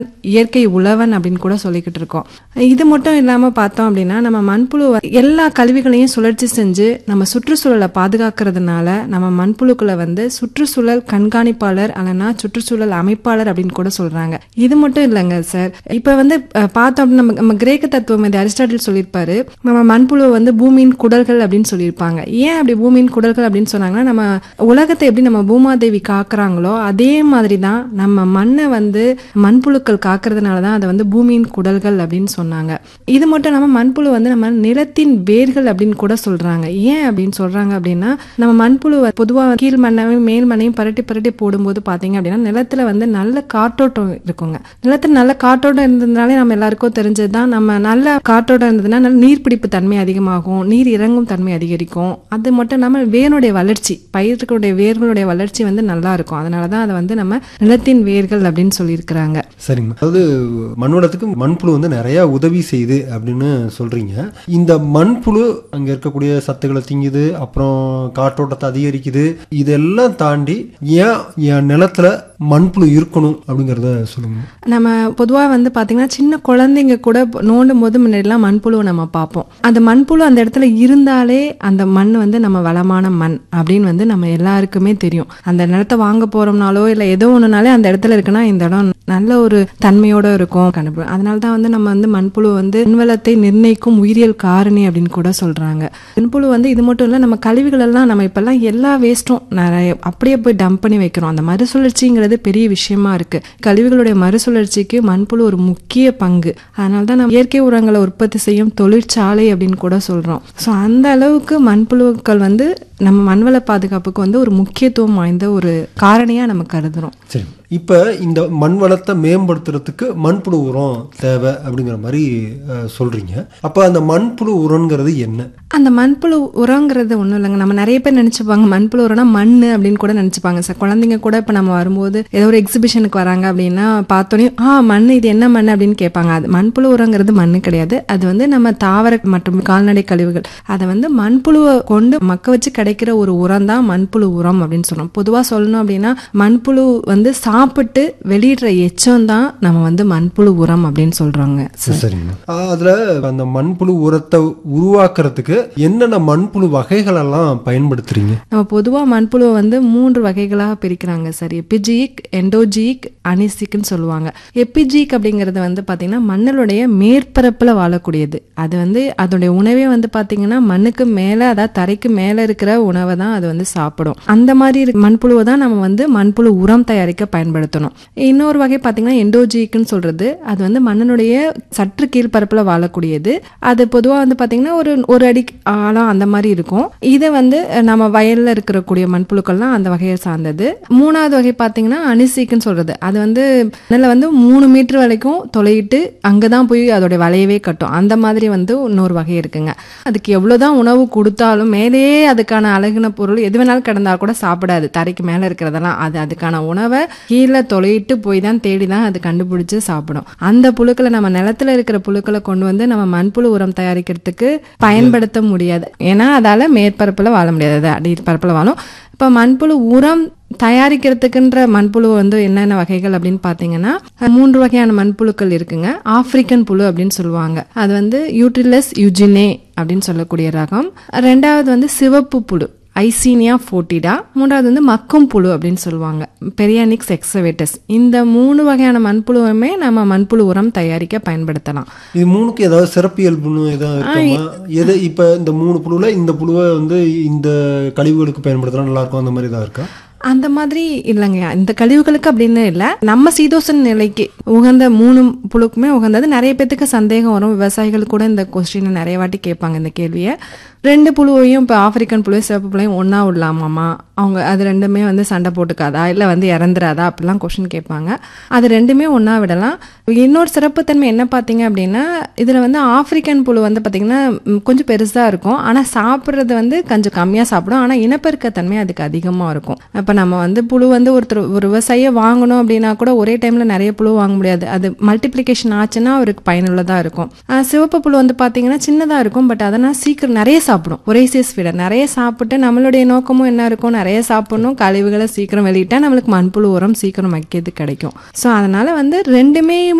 இயற்கை உழவன் அப்படின்னு கூட சொல்லிக்கிட்டு இருக்கோம் இது மட்டும் இல்லாமல் பார்த்தோம் அப்படின்னா நம்ம மண்புழு வ- எல்லா கழிவுகளையும் சுழற்சி செஞ்சு நம்ம சுற்றுச்சூழலை பாதுகாக்கிறதுனால நம்ம மண்புழுக்களை வந்து சுற்றுச்சூழல் கண்காணிப்பாளர் அல்லனா சுற்றுச்சூழல் அமைப்பாளர் அப்படின்னு கூட சொல்றாங்க இது மட்டும் இல்லைங்க சார் இப்போ வந்து அஹ், பார்த்தோம் அப்படின்னா நம்ம நம்ம கிரேக்க தத்துவம் இது அரிஸ்டாட்டில் சொல்லியிருப்பாரு நம்ம மண்புழு வந்து பூமியின் குடல்கள் அப்படின்னு சொல்லியிருப்பாங்க ஏன் அப்படி பூமியின் குடல்கள் அப்படின்னு சொன்னாங்கன்னா நம்ம உலகத்தை எப்படி நம்ம பூமாதேவி காக்குறாங்களோ அதே மாதிரி தான் நம்ம மண்ணை வந்து மண்புழுக்கள் காக்கிறதுனால தான் அதை வந்து பூமியின் குடல்கள் அப்படின்னு சொன்னாங்க இது மட்டும் இல்லாமல் மண்புழு வந்து நம்ம நிலத்தின் வேர்கள் அப்படின்னு கூட சொல்றாங்க ஏன் அப்படின்னு சொல்றாங்க அப்படின்னா நம்ம மண்புழு பொதுவாக கீழ் மண்ணையும் மேல் மண்ணையும் பரட்டி பரட்டி போடும்போது பார்த்தீங்க அப்படின்னா நிலத்துல வந்து நல்ல காற்றோட்டம் இருக்குங்க நிலத்துல நல்ல காற்றோட்டம் இருந்ததுனாலே நம்ம எல்லாருக்கும் தெரிஞ்சது தான் நம்ம நல்ல காற்றோட்டம் இருந்ததுன்னா நல்ல நீர்பிடிப்பு தன்மை அதிகமாகும் நீர் இறங்கும் தன்மை அதிகரிக்கும் அது மட்டும் இல்லாமல் வேனுடைய வளர்ச்சி பயிர்களுடைய வேர்களுடைய வளர்ச்சி வந்து நல்லா இருக்கும் அதனால தான் அதை வந்து நம்ம நிலத்தின் வேர்கள் அப்படின்னு சொல்லியிருக்கிறாங்க சரிங்க அதாவது மண்வளத்துக்கு மண்புழு வந்து நிறைய உதவி செய்யுது அப்படின்னு சொல்றீங்க இந்த மண்புழு அங்க இருக்கக்கூடிய சத்துக்களை திங்குது அப்புறம் காற்றோட்டத்தை அதிகரிக்குது இதெல்லாம் தாண்டி ஏன் என் நிலத்துல மண்புழு இருக்கணும் அப்படிங்கறத சொல்லுங்க நம்ம பொதுவாக வந்து பார்த்தீங்கன்னா சின்ன குழந்தைங்க கூட நோண்டும் போது முன்னாடிலாம் மண்புழுவை நம்ம பார்ப்போம் அந்த மண்புழு அந்த இடத்துல இருந்தாலே அந்த மண் வந்து நம்ம வளமான மண் அப்படின்னு வந்து நம்ம எல்லாருக்குமே தெரியும் அந்த நிலத்தை வாங்க போறோம்னாலோ இல்லை ஏதோ ஒன்றுனாலே அந்த இடத்துல இருக்குன்னா இந்த இடம் நல்ல ஒரு தன்மையோட இருக்கும் கண்டுபிடி அதனால தான் வந்து நம்ம வந்து மண்புழு வந்து மண்வளத்தை நிர்ணயிக்கும் உயிரியல் காரணி அப்படின்னு கூட சொல்றாங்க மண்புழு வந்து இது மட்டும் இல்லை நம்ம கழிவுகள் எல்லாம் நம்ம இப்பெல்லாம் எல்லா வேஸ்ட்டும் நிறைய அப்படியே போய் டம்ப் பண்ணி வைக்கிறோம் அந்த மறுசுழற்சிங்கிறது பெரிய விஷயமா இருக்கு கழிவுகளுடைய மறுசுழற்சிக்கு மண்புழு ஒரு முக்கிய பங்கு அதனால தான் நம்ம இயற்கை உரங்களை உற்பத்தி செய்யும் தொழிற்சாலை அப்படின்னு கூட சொல்றோம் ஸோ அந்த அளவுக்கு மண்புழுக்கள் வந்து நம்ம மண்வள பாதுகாப்புக்கு வந்து ஒரு முக்கியத்துவம் வாய்ந்த ஒரு காரணியா நம்ம கருதுறோம் சரி இப்போ இந்த மண் வளத்தை மேம்படுத்துறதுக்கு மண்புழு உரம் தேவை அப்படிங்கிற மாதிரி அஹ், சொல்றீங்க அப்போ அந்த மண்புழு உரம்ங்கிறது என்ன அந்த மண்புழு உரங்கிறது ஒன்றும் இல்லைங்க நம்ம நிறைய பேர் நினச்சிப்பாங்க மண்புழு உரம்னா மண் அப்படின்னு கூட நினச்சிப்பாங்க சார் குழந்தைங்க கூட இப்போ நம்ம வரும்போது ஏதோ ஒரு எக்ஸிபிஷனுக்கு வராங்க அப்படின்னா பார்த்தோன்னே ஆ மண் இது என்ன மண் அப்படின்னு கேட்பாங்க அது மண்புழு உரங்கிறது மண் கிடையாது அது வந்து நம்ம தாவர மற்றும் கால்நடை கழிவுகள் அதை வந்து மண்புழுவை கொண்டு மக்க வச்சு கிடைக்கிற ஒரு உரம் தான் மண்புழு உரம் அப்படின்னு சொல்றோம் பொதுவாக சொல்லணும் அப்படின்னா மண்புழு வந்து சாப்பிட்டு வெளியிடுற எச்சம் தான் நம்ம வந்து மண்புழு உரம் அப்படின்னு சொல்றாங்க சரிங்க அஹ், அதுல அந்த மண்புழு உரத்தை உருவாக்குறதுக்கு என்னென்ன மண்புழு வகைகள் எல்லாம் பயன்படுத்துறீங்க நம்ம பொதுவாக மண்புழுவை வந்து மூன்று வகைகளாக பிரிக்கிறாங்க சார் எபிஜிக் எண்டோஜிக் அனிசிக்னு சொல்லுவாங்க எபிஜிக் அப்படிங்கிறது வந்து பார்த்தீங்கன்னா மண்ணினுடைய மேற்பரப்பில் வாழக்கூடியது அது வந்து அதோடைய உணவே வந்து பார்த்தீங்கன்னா மண்ணுக்கு மேலே அதாவது தரைக்கு மேலே இருக்கிற உணவை தான் அது வந்து சாப்பிடும் அந்த மாதிரி இருக்க மண்புழுவை தான் நம்ம வந்து மண்புழு உரம் தயாரிக்க பயன்படுத்தணும் இன்னொரு வகை பார்த்தீங்கன்னா எண்டோஜிக்னு சொல்றது அது வந்து மண்ணினுடைய சற்று கீழ்ப்பரப்பில் வாழக்கூடியது அது பொதுவாக வந்து பார்த்தீங்கன்னா ஒரு ஒரு அடி ஆழம் அந்த மாதிரி இருக்கும் இது வந்து நம்ம வயல்ல இருக்கக்கூடிய மண்புழுக்கள்லாம் அந்த வகையை சார்ந்தது மூணாவது வகை பார்த்தீங்கன்னா அனிசிக்குன்னு சொல்றது அது வந்து நெல்ல வந்து மூணு மீட்டர் வரைக்கும் தொலையிட்டு அங்கே தான் போய் அதோட வலையவே கட்டும் அந்த மாதிரி வந்து இன்னொரு வகை இருக்குங்க அதுக்கு எவ்வளோதான் உணவு கொடுத்தாலும் மேலேயே அதுக்கான அழகுன பொருள் எது வேணாலும் கிடந்தா கூட சாப்பிடாது தரைக்கு மேலே இருக்கிறதெல்லாம் அது அதுக்கான உணவை கீழே தொலையிட்டு போய் தான் தேடி தான் அது கண்டுபிடிச்சு சாப்பிடும் அந்த புழுக்களை நம்ம நிலத்துல இருக்கிற புழுக்களை கொண்டு வந்து நம்ம மண்புழு உரம் தயாரிக்கிறதுக்கு பயன்படுத்த முடியாது ஏன்னா அதால மேற்பரப்புல வாழ முடியாது அது அடிப்பரப்புல வாழும் இப்போ மண்புழு உரம் தயாரிக்கிறதுக்குன்ற மண்புழு வந்து என்னென்ன வகைகள் அப்படின்னு பார்த்தீங்கன்னா மூன்று வகையான மண்புழுக்கள் இருக்குங்க ஆப்பிரிக்கன் புழு அப்படின்னு சொல்லுவாங்க அது வந்து யூட்ரிலஸ் யுஜினே அப்படின்னு சொல்லக்கூடிய ரகம் ரெண்டாவது வந்து சிவப்பு புழு ஐசீனியா ஃபோட்டிடா மூன்றாவது வந்து மக்கும் புழு அப்படின்னு சொல்லுவாங்க பெரியானிக்ஸ் எக்ஸவேட்டஸ் இந்த மூணு வகையான மண்புழுவுமே நம்ம மண்புழு உரம் தயாரிக்க பயன்படுத்தலாம் இது மூணுக்கு ஏதாவது சிறப்பியல்புன்னு ஏதாவது இருக்குமா எது இப்போ இந்த மூணு புழுவில் இந்த புழுவை வந்து இந்த கழிவுகளுக்கு பயன்படுத்தினா நல்லா இருக்கும் அந்த மாதிரி ஏதாவது இருக்கா அந்த மாதிரி இல்லைங்க இந்த கழிவுகளுக்கு அப்படின்னு இல்லை நம்ம சீதோசன் நிலைக்கு உகந்த மூணு புழுக்குமே உகந்தது நிறைய பேத்துக்கு சந்தேகம் வரும் விவசாயிகள் கூட இந்த கொஸ்டினை நிறைய வாட்டி கேட்பாங்க இந்த கேள்வியை ரெண்டு புழுவையும் இப்போ ஆப்பிரிக்கன் புழுவையும் சிவப்பு புழுவையும் ஒன்றா விடலாமாமா அவங்க அது ரெண்டுமே வந்து சண்டை போட்டுக்காதா இல்லை வந்து இறந்துராதா அப்படிலாம் கொஸ்டின் கேட்பாங்க அது ரெண்டுமே ஒன்றா விடலாம் இன்னொரு சிறப்புத்தன்மை என்ன பார்த்தீங்க அப்படின்னா இதில் வந்து ஆப்பிரிக்கன் புழு வந்து பார்த்தீங்கன்னா ம், கொஞ்சம் பெருசாக இருக்கும் ஆனால் சாப்பிட்றது வந்து கொஞ்சம் கம்மியாக சாப்பிடும் ஆனால் இனப்பெருக்க தன்மை அதுக்கு அதிகமாக இருக்கும் இப்போ நம்ம வந்து புழு வந்து ஒருத்தர் ஒரு விவசாயியை வாங்கணும் அப்படின்னா கூட ஒரே டைமில் நிறைய புழு வாங்க முடியாது அது மல்டிப்ளிகேஷன் ஆச்சுன்னா அவருக்கு பயனுள்ளதாக இருக்கும் ஆஹ் சிவப்பு புழு வந்து பார்த்தீங்கன்னா சின்னதாக இருக்கும் பட் அதனால் சீக்கிரம் நிறைய சாப்பிடும் ஒரே சீஸ் ஃபீடர் நிறைய சாப்பிட்டு நம்மளுடைய நோக்கமும் என்ன இருக்கும் நிறைய நிறைய சாப்பிடணும் கழிவுகளை சீக்கிரம் வெளியிட்டா நம்மளுக்கு மண்புழு உரம் சீக்கிரம் வைக்கிறது கிடைக்கும் ஸோ அதனால வந்து ரெண்டுமே